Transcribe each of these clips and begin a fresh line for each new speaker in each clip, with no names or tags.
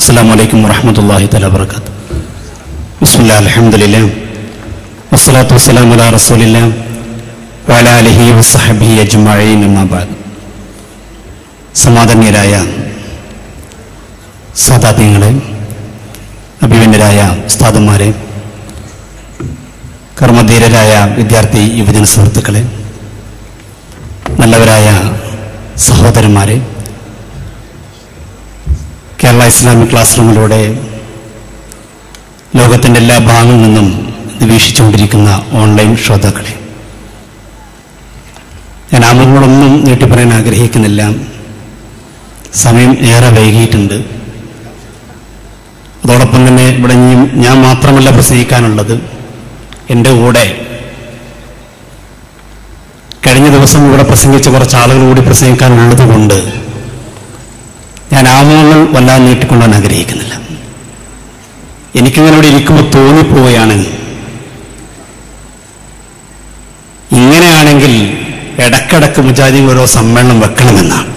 السلام عليكم ورحمة الله تعالى وبركاته بسم الله الحمد لله والصلاة والسلام على رسول الله وعلى آله وصحبه أجمعين أما بعد സമാധാന്യരായ സാധാത്യങ്ങളെ അഭിമന്യരായ ഉസ്താദന്മാരെ കർമ്മധീരരായ വിദ്യാർത്ഥി യുവജന സുഹൃത്തുക്കളെ നല്ലവരായ സഹോദരന്മാരെ കേരള ഇസ്ലാമിക് ക്ലാസ് റൂമിലൂടെ ലോകത്തിൻ്റെ എല്ലാ ഭാഗങ്ങളിൽ നിന്നും ഇത് വീക്ഷിച്ചുകൊണ്ടിരിക്കുന്ന ഓൺലൈൻ ശ്രോതാക്കളെ ഞാൻ ആമുഖങ്ങളൊന്നും നീട്ടിപ്പറയാൻ ആഗ്രഹിക്കുന്നില്ല സമയം ഏറെ വൈകിയിട്ടുണ്ട് അതോടൊപ്പം തന്നെ ഇവിടെ ഇനിയും ഞാൻ മാത്രമല്ല പ്രസംഗിക്കാനുള്ളത് എൻ്റെ കൂടെ കഴിഞ്ഞ ദിവസം ഇവിടെ പ്രസംഗിച്ച കുറച്ച് ആളുകൾ കൂടി പ്രസംഗിക്കാനുള്ളത് കൊണ്ട് ഞാൻ ആമുഖങ്ങൾ വല്ലാതെ നീട്ടിക്കൊണ്ടാൻ ആഗ്രഹിക്കുന്നില്ല എനിക്കിങ്ങനെ ഇവിടെ ഇരിക്കുമ്പോൾ തോന്നിപ്പോവുകയാണ് ഇങ്ങനെയാണെങ്കിൽ ഇടക്കിടക്ക് മുജാഹിദീൻ ഓരോ സമ്മേളനം വെക്കണമെന്നാണ്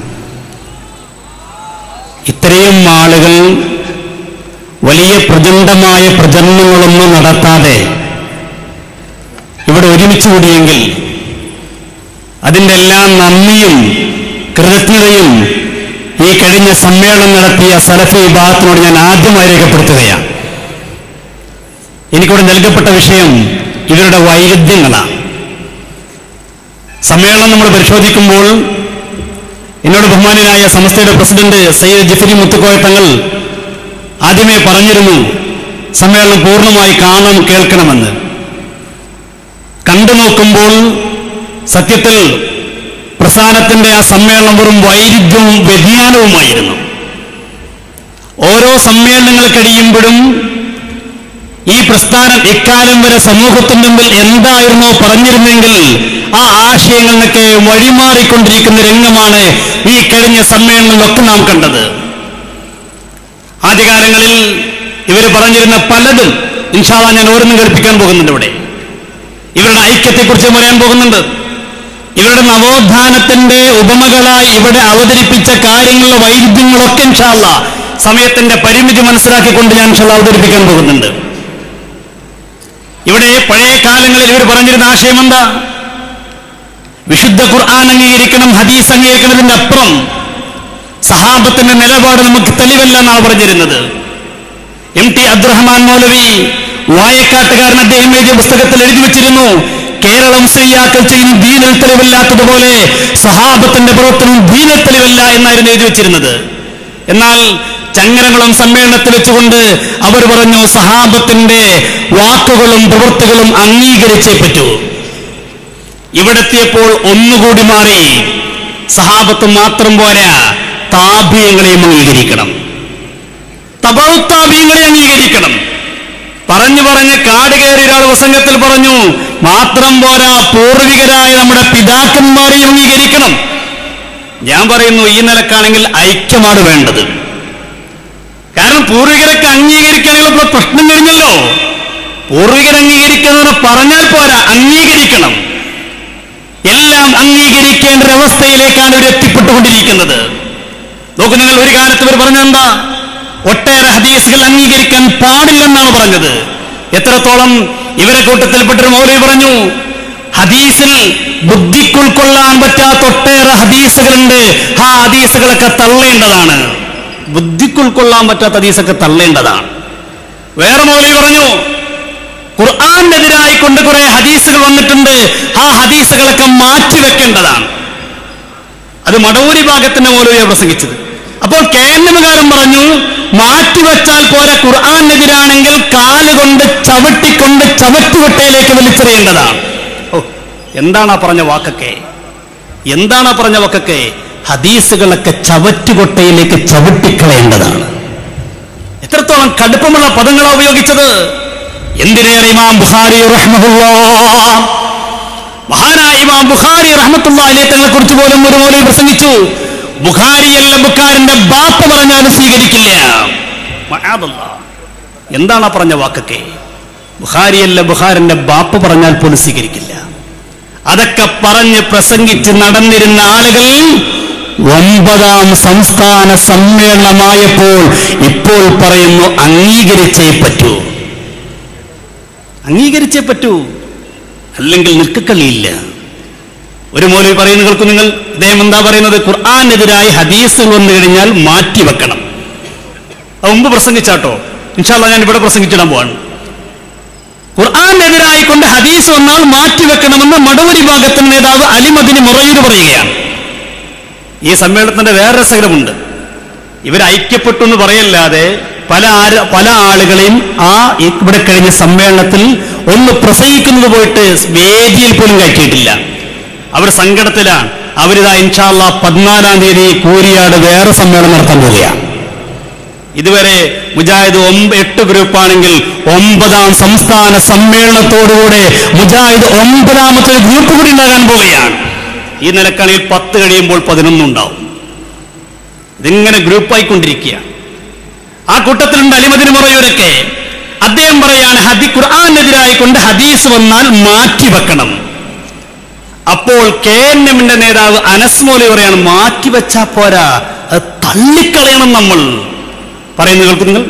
ഇത്രയും ആളുകൾ വലിയ പ്രചണ്ഡമായ പ്രചരണങ്ങളൊന്നും നടത്താതെ ഇവിടെ ഒരുമിച്ച് കൂടിയെങ്കിൽ അതിൻ്റെ എല്ലാം നന്ദിയും കൃതജ്ഞതയും ഈ കഴിഞ്ഞ സമ്മേളനം നടത്തിയ സലഫി വിഭാഗത്തിനോട് ഞാൻ ആദ്യമായി രേഖപ്പെടുത്തുകയാണ് എനിക്കിവിടെ നൽകപ്പെട്ട വിഷയം ഇവരുടെ വൈരുദ്ധ്യങ്ങളാണ് സമ്മേളനം നമ്മൾ പരിശോധിക്കുമ്പോൾ എന്നോട് ബഹുമാനായ സംസ്ഥയുടെ പ്രസിഡന്റ് സയ്യിദ് ജിഫരി മുത്തുക്കോയ തങ്ങൾ ആദ്യമേ പറഞ്ഞിരുന്നു സമ്മേളനം പൂർണ്ണമായി കാണണം കേൾക്കണമെന്ന് കണ്ടു നോക്കുമ്പോൾ സത്യത്തിൽ പ്രസ്ഥാനത്തിന്റെ ആ സമ്മേളനം വെറും വൈരുദ്ധ്യവും വ്യതിയാനവുമായിരുന്നു ഓരോ സമ്മേളനങ്ങൾ കഴിയുമ്പോഴും ഈ പ്രസ്ഥാനം ഇക്കാലം വരെ സമൂഹത്തിന് മുമ്പിൽ എന്തായിരുന്നോ പറഞ്ഞിരുന്നെങ്കിൽ ആ ആശയങ്ങളിലൊക്കെ വഴിമാറിക്കൊണ്ടിരിക്കുന്ന രംഗമാണ് ഈ കഴിഞ്ഞ സമ്മേളനങ്ങളിലൊക്കെ നാം കണ്ടത് ആദ്യകാലങ്ങളിൽ ഇവർ പറഞ്ഞിരുന്ന പലതും ഇൻഷാല്ല ഞാൻ ഓരോന്നും കേൾപ്പിക്കാൻ പോകുന്നുണ്ട് ഇവിടെ ഇവരുടെ ഐക്യത്തെക്കുറിച്ച് പറയാൻ പോകുന്നുണ്ട് ഇവരുടെ നവോത്ഥാനത്തിന്റെ ഉപമകളായി ഇവിടെ അവതരിപ്പിച്ച കാര്യങ്ങളിലെ വൈരുദ്ധ്യങ്ങളൊക്കെ ഇൻഷാല്ല സമയത്തിന്റെ പരിമിതി മനസ്സിലാക്കിക്കൊണ്ട് ഞാൻ ഇൻഷാല്ല അവതരിപ്പിക്കാൻ പോകുന്നുണ്ട് ഇവിടെ പഴയ കാലങ്ങളിൽ ഇവർ പറഞ്ഞിരുന്ന ആശയം എന്താ വിശുദ്ധ ഖുർആൻ അംഗീകരിക്കണം ഹദീസ് അംഗീകരിക്കുന്നതിന്റെ അപ്പുറം സഹാബത്തിന്റെ നിലപാട് നമുക്ക് തെളിവല്ല എന്നാണ് പറഞ്ഞിരുന്നത് എം ടി അബ്ദുറഹ്മാൻ മൗലവി വായക്കാട്ടുകാരൻ അദ്ദേഹം എഴുതിയ പുസ്തകത്തിൽ എഴുതി വെച്ചിരുന്നു കേരളം സ്ത്രീയാക്കൾ ചെയ്യുന്ന ദീനൽ തെളിവില്ലാത്തതുപോലെ സഹാബത്തിന്റെ പ്രവർത്തനം ദീനൽ തെളിവല്ല എന്നായിരുന്നു എഴുതി വെച്ചിരുന്നത് എന്നാൽ ചങ്ങരകുളം സമ്മേളനത്തിൽ വെച്ചുകൊണ്ട് അവർ പറഞ്ഞു സഹാബത്തിന്റെ വാക്കുകളും പ്രവൃത്തികളും അംഗീകരിച്ചേ പറ്റൂ ഇവിടെത്തിയപ്പോൾ ഒന്നുകൂടി മാറി സഹാബത്ത് മാത്രം പോരാ താപ്യങ്ങളെയും അംഗീകരിക്കണം തപൗത്താപ്യങ്ങളെ അംഗീകരിക്കണം പറഞ്ഞു പറഞ്ഞ് കാട് കയറി ഒരാൾ പ്രസംഗത്തിൽ പറഞ്ഞു മാത്രം പോരാ പൂർവികരായ നമ്മുടെ പിതാക്കന്മാരെയും അംഗീകരിക്കണം ഞാൻ പറയുന്നു ഈ നിലക്കാണെങ്കിൽ ഐക്യമാണ് വേണ്ടത് കാരണം പൂർവികരൊക്കെ അംഗീകരിക്കാനുള്ള പ്രശ്നം കഴിഞ്ഞല്ലോ പൂർവികർ അംഗീകരിക്കുന്നതിന് പറഞ്ഞാൽ പോരാ അംഗീകരിക്കണം എല്ലാം അംഗീകരിക്കേണ്ട ഒരു അവസ്ഥയിലേക്കാണ് ഇവർ എത്തിപ്പെട്ടുകൊണ്ടിരിക്കുന്നത് നോക്കൂ നിങ്ങൾ ഒരു കാലത്ത് ഇവർ പറഞ്ഞെന്താ ഒട്ടേറെ ഹദീസുകൾ അംഗീകരിക്കാൻ പാടില്ലെന്നാണ് പറഞ്ഞത് എത്രത്തോളം ഇവരെ കൂട്ടത്തിൽപ്പെട്ടൊരു മൗലവി പറഞ്ഞു ഹദീസിൽ ബുദ്ധിക്കുൾക്കൊള്ളാൻ പറ്റാത്ത ഒട്ടേറെ ഹദീസുകളുണ്ട് ആ ഹദീസുകളൊക്കെ തള്ളേണ്ടതാണ് ബുദ്ധിക്കുൾക്കൊള്ളാൻ പറ്റാത്ത ഹദീസൊക്കെ തള്ളേണ്ടതാണ് വേറെ മൗലവി പറഞ്ഞു ഖുർആാനെതിരായി കൊണ്ട് കുറെ ഹദീസുകൾ വന്നിട്ടുണ്ട് ആ ഹദീസുകളൊക്കെ മാറ്റിവെക്കേണ്ടതാണ് അത് മടവൂരി ഭാഗത്തിന്റെ മൗലവിയെ പ്രസംഗിച്ചത് അപ്പോൾ കേന്ദ്രകാരൻ പറഞ്ഞു മാറ്റിവെച്ചാൽ പോരെ ഖുർആാനെതിരാണെങ്കിൽ കാലുകൊണ്ട് ചവിട്ടിക്കൊണ്ട് ചവറ്റുകൊട്ടയിലേക്ക് വലിച്ചെറിയേണ്ടതാണ് ഓ എന്താണ് ആ പറഞ്ഞ വാക്കൊക്കെ എന്താണ് ആ പറഞ്ഞ വാക്കൊക്കെ ഹദീസുകളൊക്കെ ചവറ്റുകൊട്ടയിലേക്ക് ചവിട്ടിക്കളയേണ്ടതാണ് എത്രത്തോളം കടുപ്പമുള്ള പദങ്ങളാണ് ഉപയോഗിച്ചത് എന്തിനേറെ ഇമാം ബുഖാരി മഹാനായ ഇമാം ബുഖാരി റഹ്മത്തുള്ള തങ്ങളെ കുറിച്ച് പോലും ഒരു മൗലവി പ്രസംഗിച്ചു ബുഖാരിയല്ല ബുഖാരിന്റെ ബാപ്പ പറഞ്ഞാലും സ്വീകരിക്കില്ല മഅദല്ലാ. എന്താണ് ആ പറഞ്ഞ വാക്കൊക്കെ ബുഖാരിയല്ല ബുഖാരിന്റെ ബാപ്പ പറഞ്ഞാൽ പോലും സ്വീകരിക്കില്ല അതൊക്കെ പറഞ്ഞ് പ്രസംഗിച്ച് നടന്നിരുന്ന ആളുകൾ ഒമ്പതാം സംസ്ഥാന സമ്മേളനമായപ്പോൾ ഇപ്പോൾ പറയുന്നു അംഗീകരിച്ചേ പറ്റൂ അംഗീകരിച്ചേ പറ്റൂ അല്ലെങ്കിൽ നിൽക്കക്കളിയില്ല ഒരു മൗലവി പറയുന്ന കേൾക്കും നിങ്ങൾ അദ്ദേഹം എന്താ പറയുന്നത് ഖുർആാനെതിരായി ഹദീസുകൾ വന്നു കഴിഞ്ഞാൽ മാറ്റിവെക്കണം അത് മുമ്പ് പ്രസംഗിച്ചാട്ടോ ഇൻഷാല്ല ഞാൻ ഇവിടെ പ്രസംഗിച്ചിടാൻ പോവാണ് ഖുർആാനെതിരായി കൊണ്ട് ഹദീസ് വന്നാൽ മാറ്റിവെക്കണമെന്ന് മടവൂരി ഭാഗത്തിന്റെ നേതാവ് അലിമദിന് മുറയൂര് പറയുകയാണ് ഈ സമ്മേളനത്തിന്റെ വേറെ രസകരമുണ്ട് ഇവർ ഐക്യപ്പെട്ടു എന്ന് പറയല്ലാതെ പല ആര് പല ആളുകളെയും ആ ഇവിടെ കഴിഞ്ഞ സമ്മേളനത്തിൽ ഒന്ന് പ്രസംഗിക്കുന്നത് പോയിട്ട് വേദിയിൽ പോലും കയറ്റിയിട്ടില്ല അവർ സങ്കടത്തിലാണ് അവരിതാ ഇൻഷാല്ല പതിനാലാം തീയതി കൂരിയാട് വേറെ സമ്മേളനം നടത്താൻ പോവുകയാണ് ഇതുവരെ മുജാഹിദ് ഒമ്പ എട്ട് ഗ്രൂപ്പാണെങ്കിൽ ഒമ്പതാം സംസ്ഥാന സമ്മേളനത്തോടുകൂടെ മുജാഹിദ് ഒമ്പതാമത്തെ ഒരു ഗ്രൂപ്പ് കൂടി ഉണ്ടാകാൻ പോവുകയാണ് ഈ നിലക്കണിയിൽ പത്ത് കഴിയുമ്പോൾ പതിനൊന്നുണ്ടാവും ഇതിങ്ങനെ ഗ്രൂപ്പായിക്കൊണ്ടിരിക്കുകയാണ് ആ കൂട്ടത്തിലുണ്ട് അലിമദിന് മുറയൂരൊക്കെ അദ്ദേഹം പറയാണ് ഹദി ഖുർആാനെതിരായി കൊണ്ട് ഹദീസ് വന്നാൽ മാറ്റിവെക്കണം അപ്പോൾ കെ എൻ എമ്മിന്റെ നേതാവ് അനസ് മോലി പറയാണ് മാറ്റിവെച്ചാ പോരാ അത് തള്ളിക്കളയണം നമ്മൾ പറയുന്നത് കേൾക്കും നിങ്ങൾ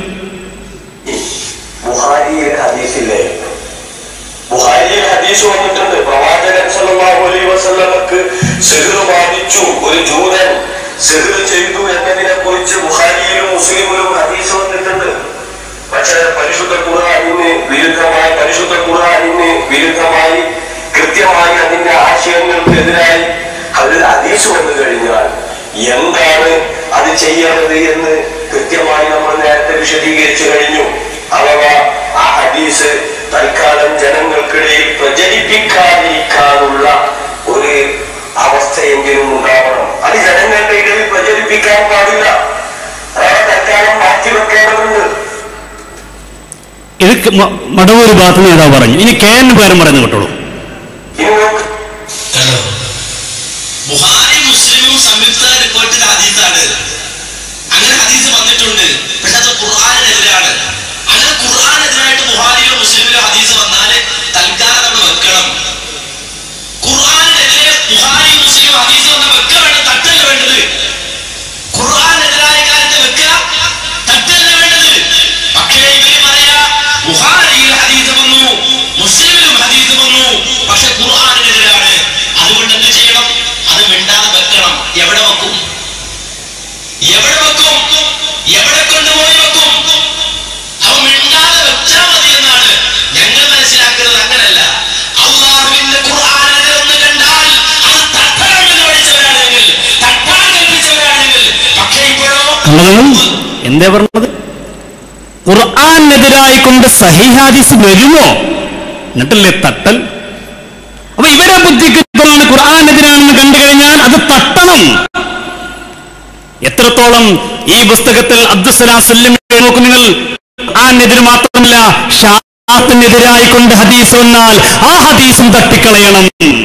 ബുഹാരിയിൽ ഹദീസില്ലേ ബുഹാരിയിൽ ഹദീസ് വന്നിട്ടുണ്ട് പ്രവാചകൻ സല്ലല്ലാഹു അലൈഹി വസല്ലമക്ക് സിഹ്ർ ബാധിച്ചു ഒരു ജൂതൻ സിഹ്ർ ചെയ്തു എന്നതിനെ കുറിച്ച് ബുഹാരിയിലും മുസ്ലിമിലും ഹദീസ് വന്നിട്ടുണ്ട് പക്ഷേ പരിശുദ്ധ ഖുർആനിന് വിരുദ്ധമായി പരിശുദ്ധ ഖുർആനിന് വിരുദ്ധമായി കൃത്യമായി അതിന്റെ ആശയങ്ങൾക്കെതിരായി അതിൽ ഹദീസ് വന്നു കഴിഞ്ഞാൽ എന്താണ് അത് ചെയ്യേണ്ടത് എന്ന് കൃത്യമായി നമ്മൾ നേരത്തെ വിശദീകരിച്ചു കഴിഞ്ഞു അഥവാ ആ ഹദീസ് തൽക്കാലം ജനങ്ങൾക്കിടയിൽ പ്രചരിപ്പിക്കാതിരിക്കാനുള്ള ഒരു അവസ്ഥയെങ്കിലും ഉണ്ടാവണം അത് ജനങ്ങളുടെ ഇടയിൽ പ്രചരിപ്പിക്കാൻ പാടില്ല അതാണ് തൽക്കാലം മാറ്റിവെക്കേണ്ടതുണ്ട്
ഇത് ക- മ- മടവൂർ ഭാഗത്ത് നേതാവ് പറഞ്ഞു ഇനി കെ എൻ പേരും പറയുന്നത് കേട്ടോളൂ
ഇനി നോക്ക്
കണ്ടോ ബുഹാരി മുസ്ലിമും സംയുക്ത റിപ്പോർട്ടിന്റെ ഹദീസാണ് അങ്ങനെ ഹദീസ് വന്നിട്ടുണ്ട് പക്ഷെ അത് ഖുർആാനെതിരാണ് അങ്ങനെ ഖുർആാനെതിരായിട്ട് ബുഹാരിയിലോ മുസ്ലിമിലോ ഹദീസ് വന്നാല് തൽക്കാലം നമ്മൾ വെക്കണം ഖുർആാനെതിരെ ബുഹാരി മുസ്ലിം ഹദീസ് വന്ന വെക്ക വേണ്ട തട്ടല്ല വേണ്ടത് ഖുർആാനെതിരായ കാര്യത്തെ വെക്ക തട്ടല്ല വേണ്ടത് പക്ഷേ ഇവര് പറയാ ബുഹാരിയിൽ ഹദീസ് വന്നു മുസ്ലിമിലും ഹദീസ് വന്നു പക്ഷെ ഖുർആാനെതിരാണ് അതുകൊണ്ട് എന്ത് ചെയ്യണം അത് മിണ്ടാതെ വെക്കണം എവിടെ വെക്കും എവിടെ വെക്കും എവിടെ കൊണ്ടുപോയി വെക്കും അവ മിണ്ടാതെ വെച്ചാൽ മതി എന്നാണ് ഞങ്ങൾ മനസ്സിലാക്കുന്നത് അങ്ങനല്ല അള്ളാഹുവിന്റെ ഖുർആാനെതിരെ ഒന്ന് കണ്ടാൽ അത് തട്ടണം എന്ന് പഠിച്ചവരാണ് ഞങ്ങൾ തട്ടാൻ കൽപ്പിച്ചവരാണ് ഞങ്ങൾ പക്ഷേ ഇപ്പോഴോ
കണ്ടത് എന്തേ പറഞ്ഞത് ഖുർആാനെതിരായി കൊണ്ട് സഹിഹാദിസ് വരുമോ എന്നിട്ടല്ലേ തട്ടൽ അപ്പൊ ഇവരെ ബുദ്ധിക്ക് ഇപ്പോഴാണ് ഖുർആാനെതിരാണെന്ന് കണ്ടു കഴിഞ്ഞാൽ അത് തട്ടണം എത്രത്തോളം ഈ പുസ്തകത്തിൽ അബ്ദുസലാം സല്ലിം നോക്കും നിങ്ങൾ ഖുർആാനെതിരെ മാത്രമല്ല ഷാത്തിനെതിരായി കൊണ്ട് ഹദീസ് വന്നാൽ ആ ഹദീസും തട്ടിക്കളയണം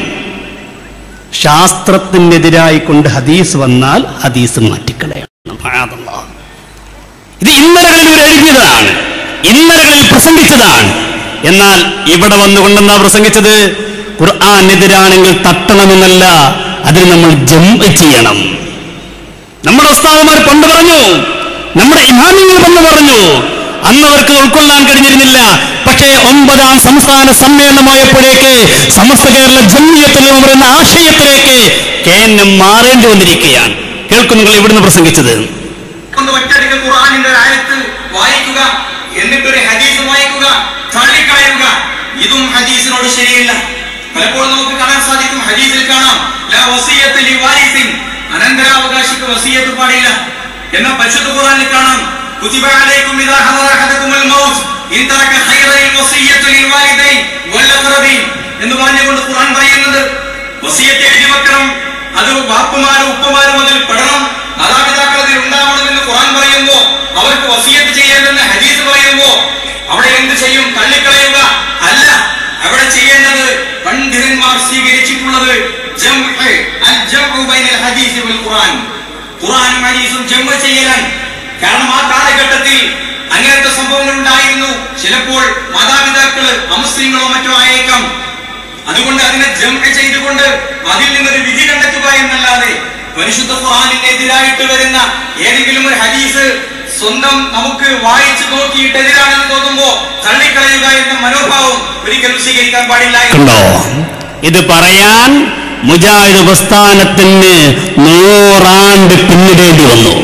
ശാസ്ത്രത്തിനെതിരായി കൊണ്ട് ഹദീസ് വന്നാൽ ഹദീസ് മാറ്റിക്കളയണം മഅാദല്ലാഹ്. ഇത് ഇന്നലകളിൽ ഇവർ എഴുതിയതാണ് ഇന്നലകളിൽ പ്രസംഗിച്ചതാണ് എന്നാൽ ഇവിടെ വന്നുകൊണ്ടെന്നാ പ്രസംഗിച്ചത് ഖുർആാനെതിരാണെങ്കിൽ തട്ടണമെന്നല്ല അതിന് നമ്മൾ ജം ചെയ്യണം നമ്മുടെ ഉസ്താദുമാർ പണ്ട് പറഞ്ഞു നമ്മുടെ ഇമാമിങ്ങൾ പണ്ട് പറഞ്ഞു അന്ന് അവർക്ക് ഉൾക്കൊള്ളാൻ കഴിഞ്ഞിരുന്നില്ല പക്ഷേ ഒമ്പതാം സംസ്ഥാന സമ്മേളനമായപ്പോഴേക്ക് സമസ്ത കേരള ജമ്മിയത്തിൽ എന്ന് പറയുന്ന ആശയത്തിലേക്ക് കെ എൻ എം മാറേണ്ടി വന്നിരിക്കുകയാണ് കേൾക്കുന്നു നിങ്ങൾ ഇവിടുന്ന് പ്രസംഗിച്ചത്
കൊണ്ട് ഒറ്റയടിക്ക് ഖുർആനിന്റെ ആയത്ത് വായിക്കുക എന്നിട്ടൊരു ഹദീസ് വായിക്കുക തള്ളിക്കളയുക ഇതും ഹദീസിനോട് ശരിയില്ല പലപ്പോഴും നമുക്ക് കാണാൻ സാധിക്കും ഹദീസിൽ കാണാം ലാ വസിയ്യത്ത് ലി വാരിസിൻ അനന്തരാവകാശിക്ക് വസിയത്ത് പാടില്ല എന്ന പരിശുദ്ധ ഖുർആനിൽ കാണാം കുതിബ അലൈക്കും ഇദാ ഹദറ അഹദകുമുൽ മൗത്ത് ഇൻ തറക ഖൈറൽ വസിയ്യത്തു ലിൽ വാലിദൈൻ വൽ അഖറബീൻ എന്ന് പറഞ്ഞുകൊണ്ട് ഖുർആൻ പറയുന്നുണ്ട് വസിയത്ത് എഴുതി വെക്കണം അത് ബാപ്പമാരും ഉപ്പമാരും അതിൽ പെടണം മാതാപിതാക്കൾ അതിൽ ഉണ്ടാവണമെന്ന് ഖുർആൻ പറയുമ്പോ അവർക്ക് വസിയത്ത് ചെയ്യേണ്ടെന്ന് ഹദീസ് പറയുമ്പോ അവിടെ എന്ത് ചെയ്യും തള്ളിക്കളയുക അല്ല അവിടെ ചെയ്യേണ്ടത് പണ്ഡിതന്മാർ സ്വീകരിച്ചിട്ടുള്ളത് ജംഅ്, അൽ ജംഉ ബൈനൽ ഹദീസ് വൽ ഖുർആൻ ഖുർആനും ഹദീസും ജംഅ ചെയ്യലാൻ കാരണം ആ കാലഘട്ടത്തിൽ അങ്ങനത്തെ സംഭവങ്ങൾ ഉണ്ടായിരുന്നു ചിലപ്പോൾ മാതാപിതാക്കള് അമുസ്ലിങ്ങളോ മറ്റോ ആയേക്കാം അതുകൊണ്ട് അതിനെ ജംഅ ചെയ്തുകൊണ്ട് അതിൽ നിന്നൊരു വിധി കണ്ടെത്തുക എന്നല്ലാതെ പരിശുദ്ധ ഖുർആനിനെതിരായിട്ട് വരുന്ന ഏതെങ്കിലും ഒരു ഹദീസ് സ്വന്തം നമുക്ക് വായിച്ചു നോക്കിയിട്ട് എതിരാണെന്ന് തോന്നുമ്പോ തള്ളിക്കളയുക എന്ന മനോഭാവം ഒരിക്കലും സ്വീകരിക്കാൻ പാടില്ല എന്ന്
കണ്ടോ ഇത് പറയാൻ മുജാഹിദ് പ്രസ്ഥാനത്തിന് നൂറാണ്ട് പിന്നിടേണ്ടി വന്നു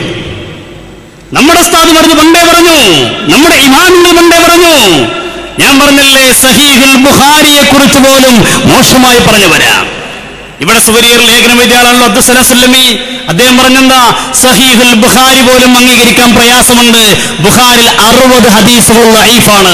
നമ്മുടെ സ്ഥാപനം പറഞ്ഞ് പണ്ടേ പറഞ്ഞു നമ്മുടെ ഇമാമിങ്ങൾ പണ്ടേ പറഞ്ഞു ഞാൻ പറഞ്ഞല്ലേ സഹീഹുൽ ബുഖാരിയെ കുറിച്ച് പോലും മോശമായി പറഞ്ഞു വരാം ഇവിടെ സുവരിയർ ലേഖനം എഴുതിയാളാണല്ലോ അബ്ദുസലസുല്ലമി അദ്ദേഹം പറഞ്ഞെന്താ സഹീഹുൽ ബുഖാരി പോലും അംഗീകരിക്കാൻ പ്രയാസമുണ്ട് ബുഖാരിൽ അറുപത് ഹദീസുകൾ ലൈഫാണ്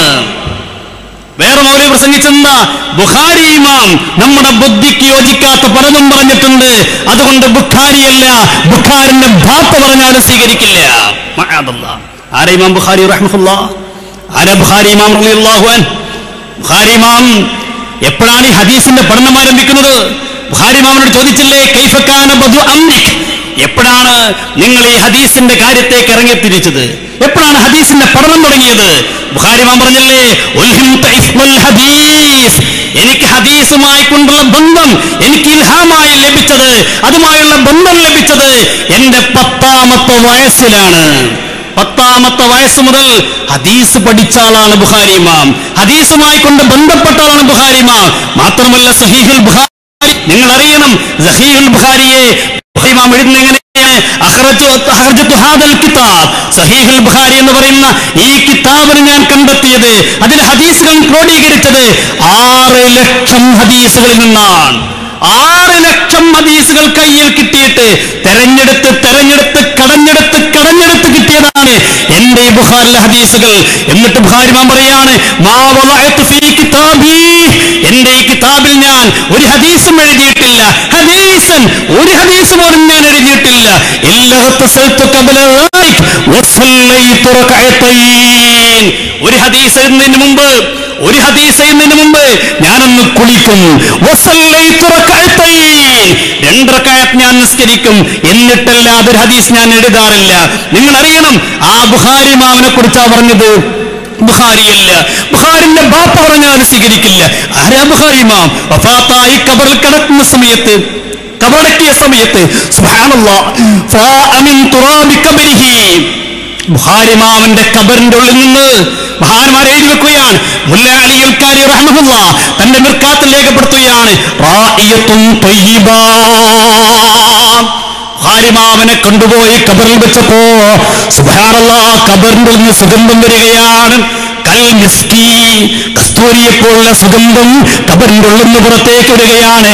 വേറെ മൗലി പ്രസംഗിച്ചെന്താ ബുഖാരി ഇമാം നമ്മുടെ ബുദ്ധിക്ക് യോജിക്കാത്ത പലതും പറഞ്ഞിട്ടുണ്ട് അതുകൊണ്ട് ബുഖാരിയല്ല ബുഖാരിന്റെ ഭാപ്പ പറഞ്ഞാലും സ്വീകരിക്കില്ല മഅദല്ലാ. ആരാ ഇമാം ബുഖാരി റഹ്മഹുല്ല ആരാ ബുഖാരി ഇമാം റളിയല്ലാഹു അൻഹു ബുഖാരി ഇമാം എപ്പോഴാണ് ഈ ഹദീസിന്റെ പഠനം ആരംഭിക്കുന്നത് ബുഖാരി ഇമാമിനോട് ചോദിച്ചില്ലേ കൈഫക്കാന ബദു അംരിക് എപ്പോഴാണ് നിങ്ങൾ ഈ ഹദീസിന്റെ കാര്യത്തേക്ക് ഇറങ്ങിത്തിരിച്ചത് എപ്പോഴാണ് ഹദീസിന്റെ പഠനം തുടങ്ങിയത് ബുഖാരി ഇമാം പറഞ്ഞില്ലേ ഉൽഹിംത ഇസ്മുൽ ഹദീസ് എനിക്ക് ഹദീസുമായി കൊണ്ടുള്ള ബന്ധം എനിക്ക് ഇൽഹാമായി ലഭിച്ചത് അതുമായുള്ള ബന്ധം ലഭിച്ചത് എന്റെ പത്താമത്തെ വയസ്സിലാണ് പത്താമത്തെ വയസ്സ് മുതൽ ഹദീസ് പഠിച്ച ആളാണ് ബുഖാരി ഇമാം ഹദീസുമായി കൊണ്ട് ബന്ധപ്പെട്ട ആളാണ് ബുഖാരി ഇമാം മാത്രമല്ല സഹീഹുൽ ബുഖാരി നിങ്ങൾ അറിയണം സഹീഹുൽ ബുഖാരിയെ ബുഖാരി ഇമാം എഴുതുന്ന എങ്ങനെയാണ് അഖ്റജു- അഖ്റജതു ഹാദൽ കിതാബ് സഹീഹുൽ ബുഖാരി എന്ന് പറയുന്ന ഈ കിതാബിന് ഞാൻ കണ്ടെത്തിയത് അതിൽ ഹദീസുകൾ ക്രോഡീകരിച്ചത് ആറ് ലക്ഷം ഹദീസുകളിൽ നിന്നാണ് ആറ് ലക്ഷം ഹദീസുകൾ കയ്യിൽ കിട്ടിയിട്ട് തെരഞ്ഞെടുത്ത് തെരഞ്ഞെടുത്ത് കടഞ്ഞെടുത്ത് കടഞ്ഞെടുത്ത് കിട്ടിയതാണ് എന്റെ ഈ ബുഖാരിലെ ഹദീസുകൾ എന്നിട്ട് ബുഖാരി മാം പറയാണ് മാ വളഅതു ഫീ കിതാബി എന്റെ ഈ കിതാബിൽ ഞാൻ ഒരു ഹദീസും എഴുതിയിട്ടില്ല ഹദീസൻ ഒരു ഹദീസ് പോലും ഞാൻ എഴുതിയിട്ടില്ല ഇല്ലാ തസൽതു ഖബല ദാലിക് വസല്ലൈതു റകഅത്തൈൻ ഒരു ഹദീസ് എഴുതുന്നതിന് മുമ്പ് ഒരു ഹദീസ് എഴുതുന്നതിന് മുമ്പ് ഞാനൊന്ന് കുളിക്കും വസല്ലൈതു റകഅത്തൈൻ രണ്ട് റകഅത്ത് ഞാൻ നിസ്കരിക്കും എന്നിട്ടല്ലാതെ ഒരു ഹദീസ് ഞാൻ എഴുതാറില്ല നിങ്ങൾ അറിയണം ആ ബുഖാരി മാവിനെ കുറിച്ചാ പറഞ്ഞത് ബുഖാരിയല്ല ബുഖാരിന്റെ ബാപ്പ പറഞ്ഞാൽ സ്വീകരിക്കില്ല ആരാ ബുഖാരി ഇമാം വഫാത്തായി കബറിൽ കിടക്കുന്ന സമയത്ത് കബറടക്കിയ സമയത്ത് സുബ്ഹാനല്ലാഹ് ഫാഅ മിൻ തുറാബി ഖബരിഹി ബുഖാരി ഇമാമിന്റെ കബറിന്റെ ഉള്ളിൽ നിന്ന് മഹാന്മാർ എഴുതി വെക്കുകയാണ് മുല്ല അലിയുൽ കാരി റഹ്മഹുല്ല തന്റെ മിർക്കാത്തിൽ രേഖപ്പെടുത്തുകയാണ് റായിയത്തുൻ ത്വയ്യിബാ ഹാരിമാവനെ കൊണ്ടുപോയി കബറിൽ വെച്ചപ്പോ സുബാനല്ലാ കബറിന്റെ നിന്ന് സുഗന്ധം വരികയാണ് കൽ മിസ്കി കസ്തൂരിയെ പോലുള്ള സുഗന്ധം കബറിന്റെ ഉള്ളിൽ നിന്ന് പുറത്തേക്ക് വരികയാണ്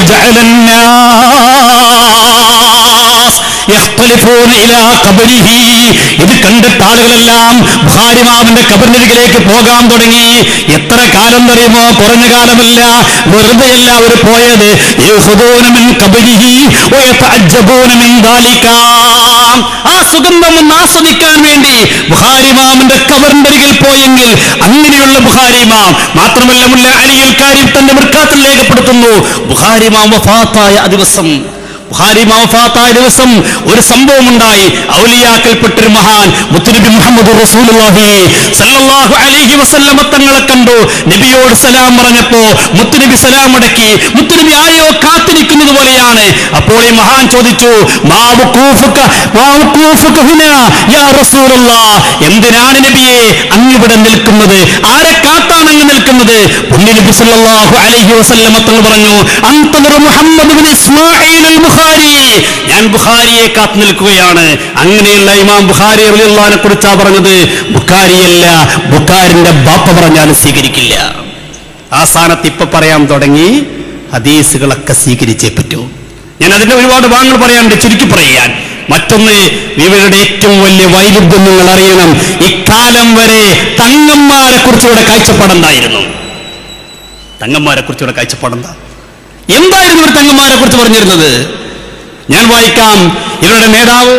വജഅലന്നാസ് യഖ്തലിഫൂന ഇലാ ഖബരിഹി. ഇത് കണ്ടിട്ട് ആളുകളെല്ലാം ബുഖാരിമാവിന്റെ കബറിനരികിലേക്ക് പോകാൻ തുടങ്ങി എത്ര കാലം അറിയുമോ കുറഞ്ഞ കാലമല്ല വെറുതെ എല്ലാവരും പോയത് യഹ്ദൂന മിൻ ഖബരിഹി വയതഅജ്ജബൂന മിൻ ദാലിക. ആ സുഗന്ധം ഒന്ന് ആസ്വദിക്കാൻ വേണ്ടി ബുഖാരിമാമിന്റെ കബറിന്റെ അരികിൽ പോയെങ്കിൽ അങ്ങനെയുള്ള ബുഖാരിമാം മാത്രമല്ല മുല്ല അലിയിൽ കാര്യം തന്റെ മൃക്കാത്തിൽ രേഖപ്പെടുത്തുന്നു ബുഖാരിമാം വഫാത്തായ ആ ദിവസം ബുഖാരി മൗഫാത്തായ ദിവസം ഒരു സംഭവം ഉണ്ടായി ഔലിയാക്കൽപ്പെട്ടൊരു മഹാൻ മുത്തുനബി മുഹമ്മദ് റസൂലുള്ളാഹി സല്ലല്ലാഹു അലൈഹി വസല്ലമ തങ്ങളെ കണ്ടു നബിയോട് സലാം പറഞ്ഞപ്പോ മുത്തുനബി സലാം അടക്കി മുത്തുനബി ആരെയോ കാത്തിരിക്കുന്നത് പോലെയാണ് അപ്പോൾ ഈ മഹാൻ ചോദിച്ചു മാ വഖൂഫുക മാ വഖൂഫുക ഹുനാ യാ റസൂലുള്ളാഹ് എന്തിനാണ് നബിയെ അങ്ങിവിടെ നിൽക്കുന്നത് ആരെ കാത്താണ് അങ്ങ് നിൽക്കുന്നത് പുണ്യ നബി സല്ലല്ലാഹു അലൈഹി വസല്ലമ തങ്ങൾ പറഞ്ഞു അന്തർ Muhammad bin Ismail al Bukhari ഞാൻ ബുഖാരിയെ കാത്തു നിൽക്കുകയാണ് അങ്ങനെയുള്ള ഇമാം ബുഖാരി റളിയല്ലാഹുവിനെ കുറിച്ചാ പറഞ്ഞത് ബുഖാരിയല്ല ബുഖാരിന്റെ ബാപ്പ പറഞ്ഞാലും സ്വീകരിക്കില്ല ആ സ്ഥാനത്ത് ഇപ്പൊ പറയാൻ തുടങ്ങി ഹദീസുകളൊക്കെ സ്വീകരിച്ചേ പറ്റൂ ഞാൻ അതിന്റെ ഒരുപാട് ഭാഗങ്ങൾ പറയാനുണ്ട് ചുരുക്കി പറയാൻ മറ്റൊന്ന് ഇവരുടെ ഏറ്റവും വലിയ വൈരുദ്ധ്യം നിങ്ങൾ അറിയണം ഇക്കാലം വരെ തങ്ങന്മാരെ കുറിച്ചുകൂടെ കാഴ്ചപ്പാടുണ്ടായിരുന്നു തങ്ങന്മാരെ കുറിച്ചുകൂടെ കാഴ്ചപ്പാടെന്താ എന്തായിരുന്നു ഇവർ തങ്ങന്മാരെ കുറിച്ച് പറഞ്ഞിരുന്നത് ഞാൻ വായിക്കാം ഇവരുടെ നേതാവ്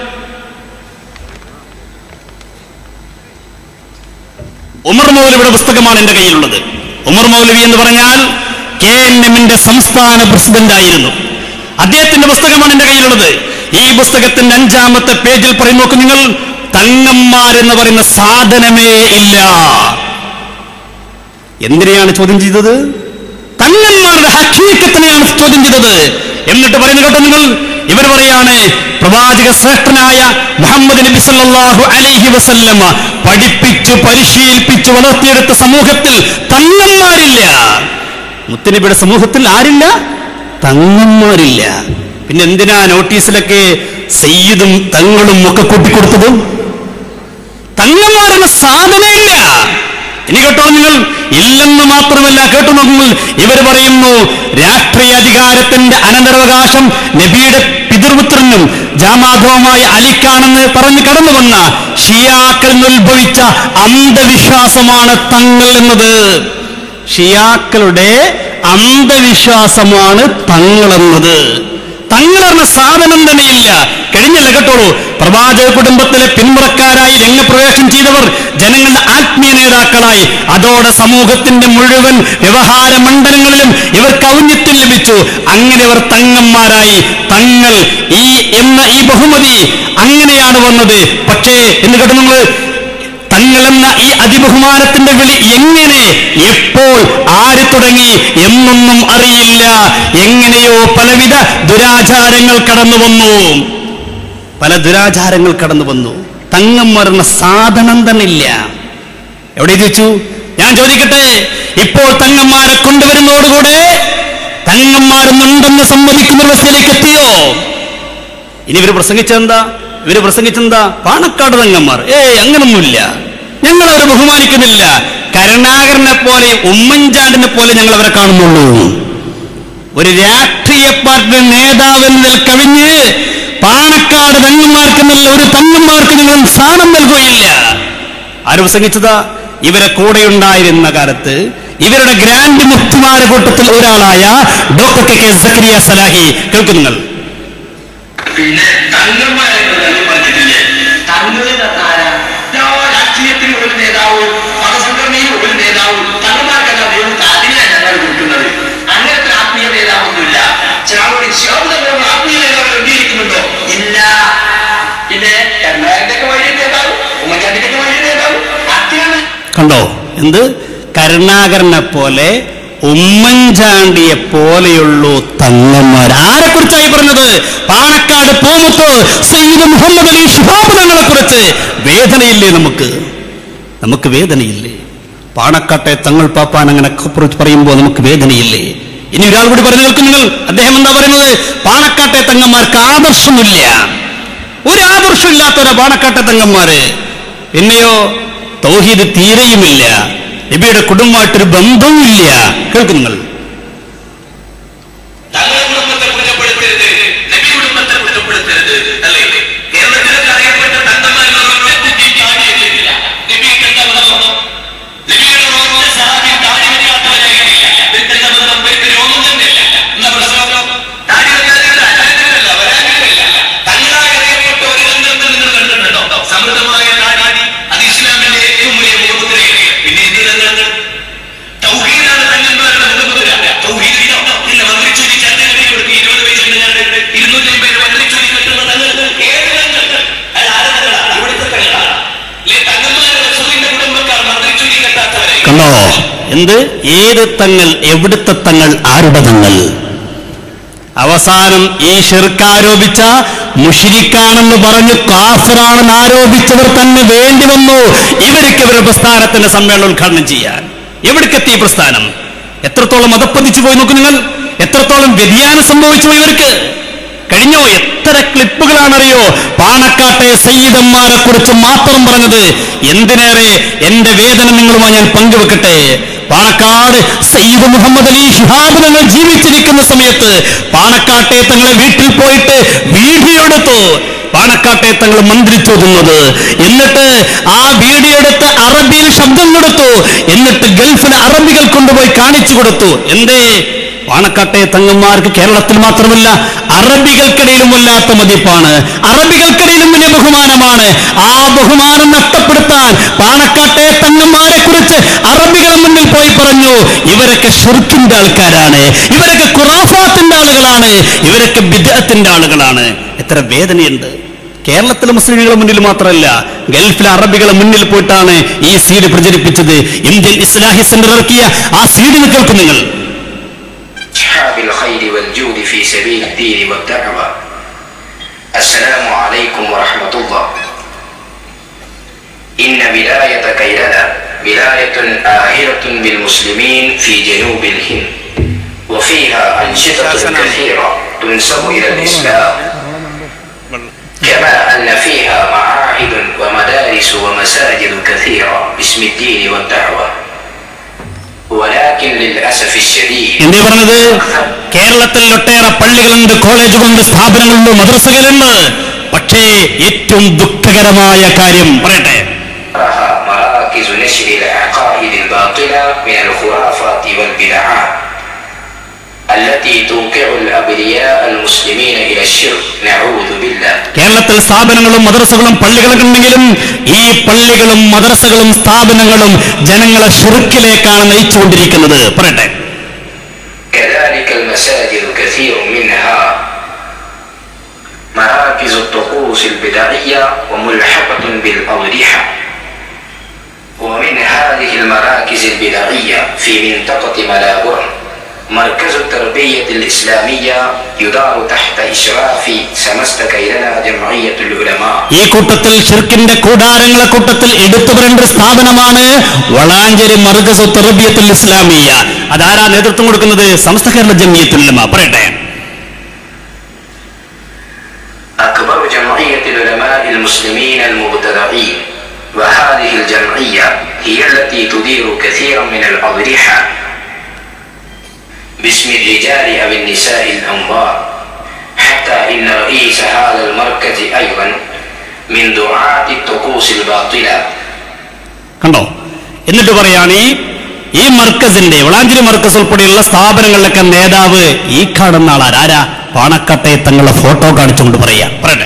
ഉമർ മൗലവിയുടെ പുസ്തകമാണ് എന്റെ കയ്യിലുള്ളത് ഉമർ മൗലവി എന്ന് പറഞ്ഞാൽ കെ എൻ എമ്മിന്റെ സംസ്ഥാന പ്രസിഡന്റ് ആയിരുന്നു അദ്ദേഹത്തിന്റെ പുസ്തകമാണ് എന്റെ കയ്യിലുള്ളത് ഈ പുസ്തകത്തിന്റെ അഞ്ചാമത്തെ പേജിൽ പറയും നോക്കൂ നിങ്ങൾ തങ്ങന്മാരെന്ന് പറയുന്ന സാധനമേ ഇല്ല എന്തിനെയാണ് ചോദ്യം ചെയ്തത് തങ്ങന്മാരുടെ ഹക്കീക്കത്തിനെയാണ് ചോദ്യം ചെയ്തത് എന്നിട്ട് പറയുന്നത് കേട്ടോ നിങ്ങൾ ഇവർ പറയാണ് പ്രവാചക ശ്രേഷ്ഠനായ മുഹമ്മദ് നബി സല്ലല്ലാഹു അലൈഹി വസല്ലമ പഠിപ്പിച്ചു പരിശീലിപ്പിച്ചു വളർത്തിയെടുത്ത സമൂഹത്തിൽ തങ്ങന്മാരില്ല മുത്തനബിയുടെ സമൂഹത്തിൽ ആരില്ല തങ്ങന്മാരില്ല പിന്നെ എന്തിനാ നോട്ടീസിലൊക്കെ സയ്യിദും തങ്ങളും ഒക്കെ കൂട്ടിക്കൊടുത്തത് തങ്ങന്മാരെന്ന സാധനമില്ല ഇനി കേട്ടോ നിങ്ങൾ ഇല്ലെന്ന് മാത്രമല്ല കേട്ടു നോക്കുമ്പോൾ ഇവർ പറയുന്നു രാഷ്ട്രീയ അധികാരത്തിന്റെ അനന്തരാവകാശം നബിയുടെ പിതൃപുത്രനും ജാമാധവുമായ അലിക്കാണെന്ന് പറഞ്ഞ് കടന്നു വന്ന ഷിയാക്കളിൽ നിന്ന് ഉത്ഭവിച്ച അന്ധവിശ്വാസമാണ് തങ്ങൾ എന്നത് ഷിയാക്കളുടെ അന്ധവിശ്വാസമാണ് തങ്ങളെന്നത് തങ്ങളെന്ന സാധനം തന്നെയില്ല കഴിഞ്ഞല്ല കേട്ടോളൂ പ്രവാചക കുടുംബത്തിലെ പിന്മുറക്കാരായി രംഗപ്രവേശം ചെയ്തവർ ജനങ്ങളുടെ ആത്മീയ നേതാക്കളായി അതോടെ സമൂഹത്തിന്റെ മുഴുവൻ വ്യവഹാര മണ്ഡലങ്ങളിലും ഇവർക്ക് ഔന്നിത്യം ലഭിച്ചു അങ്ങനെ അവർ തങ്ങന്മാരായി തങ്ങൾ ഈ എന്ന ഈ ബഹുമതി അങ്ങനെയാണ് വന്നത് പക്ഷേ എന്ന് കേട്ടു നിങ്ങൾ തങ്ങളെന്ന ഈ അതിബഹുമാനത്തിന്റെ വിളി എങ്ങനെ എപ്പോൾ ആര് തുടങ്ങി എന്നൊന്നും അറിയില്ല എങ്ങനെയോ പലവിധ ദുരാചാരങ്ങൾ കടന്നു വന്നു പല ദുരാചാരങ്ങൾ കടന്നു വന്നു തങ്ങന്മാർ എന്ന സാധനം തന്നെ ഇല്ല എവിടെ ചോദിച്ചു ഞാൻ ചോദിക്കട്ടെ ഇപ്പോൾ തങ്ങന്മാരെ കൊണ്ടുവരുന്നതോടുകൂടെ തങ്ങന്മാരെന്നുണ്ടെന്ന് സമ്മതിക്കുന്ന അവസ്ഥയിലേക്ക് എത്തിയോ ഇനി ഇവര് പ്രസംഗിച്ചെന്താ ഇവര് പ്രസംഗിച്ചെന്താ പാണക്കാട് തങ്ങന്മാർ ഏയ് അങ്ങനൊന്നുമില്ല ഞങ്ങൾ അവരെ ബഹുമാനിക്കുന്നില്ല കരുണാകരനെ പോലെ ഉമ്മൻചാണ്ടിനെ പോലെ ഞങ്ങൾ അവരെ കാണുന്നുള്ളൂ ഒരു രാഷ്ട്രീയ പാർട്ടിയുടെ നേതാവ് എന്നതിൽ കവിഞ്ഞ് പാണക്കാട് തങ്ങന്മാർക്ക് എന്നല്ല ഒരു തങ്ങന്മാർക്ക് നിങ്ങൾ സ്ഥാനം നൽകുകയില്ല ആര് പ്രസംഗിച്ചതാ ഇവരെ കൂടെയുണ്ടായിരുന്ന കാലത്ത് ഇവരുടെ ഗ്രാൻഡ് മുക്തിമാരുടെ കൂട്ടത്തിൽ ഒരാളായ doctor K K Zakariya Salahi കേൾക്കും നിങ്ങൾ
പിന്നെ തങ്ങന്മാരെ കുറിച്ച് പറഞ്ഞിട്ടില്ലേ തങ്ങളിൽ ആരാ എല്ലാ രാഷ്ട്രീയത്തിലും ഒരു നേതാവ് മതസംഘടനയിൽ ഒരു നേതാവ് തങ്ങന്മാർക്കല്ല ദൈവം അതിനെ ഞങ്ങൾ കൊടുക്കുന്നത് അങ്ങനത്തെ ആത്മീയ നേതാവൊന്നുമില്ല ചിലവർ ശോഭനമുള്ള ആത്മീയ നേതാവ് എഴുതിയിരിക്കുന്നുണ്ടോ ഇല്ല പിന്നെ രണ്ടായിരത്തി ഒക്കെ വലിയ നേതാവ് ഉമ്മൻചാണ്ടിന്റെ ഒക്കെ വലിയ നേതാവ് അത്യാണ്
കണ്ടോ എന്ത് കരുണാകരനെ പോലെ ഉമ്മൻചാണ്ടിയെ പോലെയുള്ളൂ തങ്ങന്മാർ ആരെ കുറിച്ചായി പറഞ്ഞത് പാണക്കാട് പോമുത്ത് സയ്യിദ് മുഹമ്മദ് അലി ഷിഹാബ് തങ്ങളെ കുറിച്ച് വേദനയില്ലേ നമുക്ക് നമുക്ക് വേദനയില്ലേ പാണക്കാട്ടെ തങ്ങൾ പാപ്പാൻ അങ്ങനെ കുറിച്ച് പറയുമ്പോൾ നമുക്ക് വേദനയില്ലേ ഇനി ഒരാൾ കൂടി പറഞ്ഞു കേൾക്കും നിങ്ങൾ അദ്ദേഹം എന്താ പറയുന്നത് പാണക്കാട്ടെ തങ്ങന്മാർക്ക് ആദർശമില്ല ഒരു ആദർശമില്ലാത്തവരാ പാണക്കാട്ടെ തങ്ങന്മാര് പിന്നെയോ തൗഹീദ് തീരെയുമില്ല നബിയുടെ കുടുംബമായിട്ടൊരു ബന്ധവുമില്ല കേൾക്കും നിങ്ങൾ
തങ്ങളുടെ കുടുംബത്തെ കുറ്റപ്പെടുത്തരുത് നബി കുടുംബത്തെ കുറ്റപ്പെടുത്തരുത് അല്ലേ കേരളത്തിലൊക്കെ അറിയപ്പെട്ട തന്തമാരിൽ ഒരൊറ്റ കുട്ടിയും താടി വെച്ചിട്ടില്ല നബിക്ക് എന്താ ബന്ധം നബിയുടെ ഓരോ സഹാബിയും താടി വെക്കാത്തവരായിട്ടില്ല ഇവർക്ക് എന്താ ബന്ധം ഇവർക്ക് രോഗം തന്നെയല്ല എന്താ പ്രശ്നം താടി വെക്കാതില്ല അജാതിരല്ല വരാതിരല്ല തങ്ങളായി അറിയപ്പെട്ട ഒരു രംഗത്ത് നിങ്ങൾ കണ്ടിട്ടുണ്ടോ സമൃദ്ധമായ താടി അത് ഇസ്ലാമിന്റെ ഏറ്റവും വലിയ മുഖമുദ്രയാണ് പിന്നെ എന്ത് രംഗങ്ങൾ തൗഹീദാണ് തങ്ങന്മാരുടെ മുഖമുദ്ര തൗഹീദ് ഇല്ല ഇല്ല മന്ത്രിച്ചൊല്ലി ചർച്ചയിൽ കൊടുക്കും ഇരുപത് വയസ്സിൽ ഞാൻ ഇരുന്നൂറ്റി അമ്പത് മന്ത്രിച്ചൊല്ലി കെട്ടുന്ന തങ്ങൾ ഏത് തങ്ങൾ അത് ആരുടെ തങ്ങളാണ് ഇവിടുത്തെ തങ്ങളാണ് ഇല്ലേ തങ്ങന്മാരുടെ റസൂലിന്റെ കുടുംബക്കാർ മന്ത്രിച്ചൊല്ലി കെട്ടാത്തവരെ
കണ്ടോ എന്ത് ഏത് തങ്ങൾ എവിടുത്തെ തങ്ങൾ ആരുടെ തങ്ങൾ അവസാനം ഈ ഷിർക്ക് ആരോപിച്ച മുഷിരിക്കാണെന്ന് പറഞ്ഞു കാഫറാണെന്ന് ആരോപിച്ചവർ തന്നെ വേണ്ടി വന്നു ഇവർക്ക് ഇവരുടെ പ്രസ്ഥാനത്തിന്റെ സമ്മേളനം ഉദ്ഘാടനം ചെയ്യാൻ എവിടേക്കെത്തി ഈ പ്രസ്ഥാനം എത്രത്തോളം മതപ്പതിച്ചു പോയി നോക്കൂ നിങ്ങൾ എത്രത്തോളം വ്യതിയാനം സംഭവിച്ചു പോയി ഇവർക്ക് കഴിഞ്ഞോ എത്ര ക്ലിപ്പുകളാണറിയോ പാണക്കാട്ടെ സയ്യിദന്മാരെ കുറിച്ച് മാത്രം പറഞ്ഞത് എന്തിനേറെ എന്റെ വേദന നിങ്ങളുമായി ഞാൻ പങ്കുവെക്കട്ടെ പാണക്കാട് സയ്യിദ് മുഹമ്മദ് അലി ഷിഹാബ് തങ്ങൾ ജീവിച്ചിരിക്കുന്ന സമയത്ത് പാണക്കാട്ടെ തങ്ങളെ വീട്ടിൽ പോയിട്ട് വീഡിയോ എടുത്തു പാണക്കാട്ടെ തങ്ങൾ മന്ത്രിച്ചോതുന്നത് എന്നിട്ട് ആ വീഡിയോ എടുത്ത് അറബിയിൽ ശബ്ദം കൊടുത്തു എന്നിട്ട് ഗൾഫിലെ അറബികൾ കൊണ്ടുപോയി കാണിച്ചു കൊടുത്തു എന്തേ പാണക്കാട്ടെ തങ്ങന്മാർക്ക് കേരളത്തിൽ മാത്രമല്ല അറബികൾക്കിടയിലും വല്ലാത്ത മതിപ്പാണ് അറബികൾക്കിടയിലും വലിയ ബഹുമാനമാണ് ആ ബഹുമാനം നഷ്ടപ്പെടുത്താൻ പാണക്കാട്ടെ തങ്ങന്മാരെ കുറിച്ച് അറബികൾ മുന്നിൽ പോയി പറഞ്ഞു ഇവരൊക്കെ ഷിർക്കിന്റെ ആൾക്കാരാണ് ഇവരൊക്കെ ഖുറാഫാത്തിന്റെ ആളുകളാണ് ഇവരൊക്കെ ബിദഅത്തിന്റെ ആളുകളാണ് എത്ര വേദനയുണ്ട് കേരളത്തിലെ മുസ്ലിമുകളുടെ മുന്നിൽ മാത്രമല്ല ഗൾഫിലെ അറബികളെ മുന്നിൽ പോയിട്ടാണ് ഈ സീഡ് പ്രചരിപ്പിച്ചത് ഇന്ത്യൻ ഇസ്ലാഹി സെന്റർ ഇറക്കിയ ആ സീഡിന് കേൾക്കും നിങ്ങൾ
أصحاب الخير والجود في سبيل الدين والدعوة السلام عليكم ورحمة الله إن ولاية كيرلا ولاية آهلة بالمسلمين في جنوب الهند وفيها أنشطة كثيرة تنسب إلى الإسلام كما أن فيها معاهد ومدارس ومساجد كثيرة باسم الدين والدعوة ولكن للأسف الشديد
എന്തേ പറഞ്ഞത് കേരളത്തിൽ ഒട്ടേറെ പള്ളികളുണ്ട് കോളേജുകളുണ്ട് സ്ഥാപനങ്ങളുണ്ട് മദ്രസകളുണ്ട് പക്ഷേ ഏറ്റവും ദുഃഖകരമായ കാര്യം പറയട്ടെ
لها مراكز نشر العقائد الباطلة من الخرافات والبدعات التي توقع الأبرياء المسلمين إلى الشرك نعوذ بالله
കേരളത്തിൽ സ്ഥാപനങ്ങളും മദ്രസകളും പള്ളികളൊക്കെ ഉണ്ടെങ്കിലും ഈ പള്ളികളും മദ്രസകളും സ്ഥാപനങ്ങളും ജനങ്ങളെ ഷിറുക്കിലേക്കാണ് നയിച്ചുകൊണ്ടിരിക്കുന്നത് പറയട്ടെ
كذلك المساجد كثير منها مراكز الطقوس البدعية وملحقة بالأضرحة ومن هذه المراكز البدعية في منطقة ملابورن مركز التربية الإسلامية يدار تحت إشراف سمست كيلنا جمعية العلماء
ഈ കൂട്ടത്തിൽ ഷിർക്കിന്റെ കൂടാരങ്ങളെ കൂട്ടത്തിൽ എടുത്തു പറയേണ്ട ഒരു സ്ഥാപനമാണ് വളാഞ്ചേരി മർഗസ് തെറബിയത്തുൽ ഇസ്ലാമിയ അതാരാ നേതൃത്വം കൊടുക്കുന്നത് സമസ്ത കേരള ജമിയത്തുൽ ഉലമ പറയട്ടെ
أكبر جمعية العلماء المسلمين المبتدعين وهذه الجمعية هي التي تدير كثيرا من الأضرحة باسم الرجال أو النساء الأنوار حتى إن رئيس هذا المركز أيضا من دعاة الطقوس الباطلة
കണ്ടോ എന്നിട്ട് പറയാണ് ഈ ഈ മർക്കസിന്റെ വളാഞ്ചേരി മർക്കസ് ഉൾപ്പെടെയുള്ള സ്ഥാപനങ്ങളിലൊക്കെ നേതാവ് ഈ കാണുന്ന ആളാർ ആരാ പാണക്കാട്ടെ തങ്ങളുടെ ഫോട്ടോ കാണിച്ചുകൊണ്ട് പറയാ പറയട്ടെ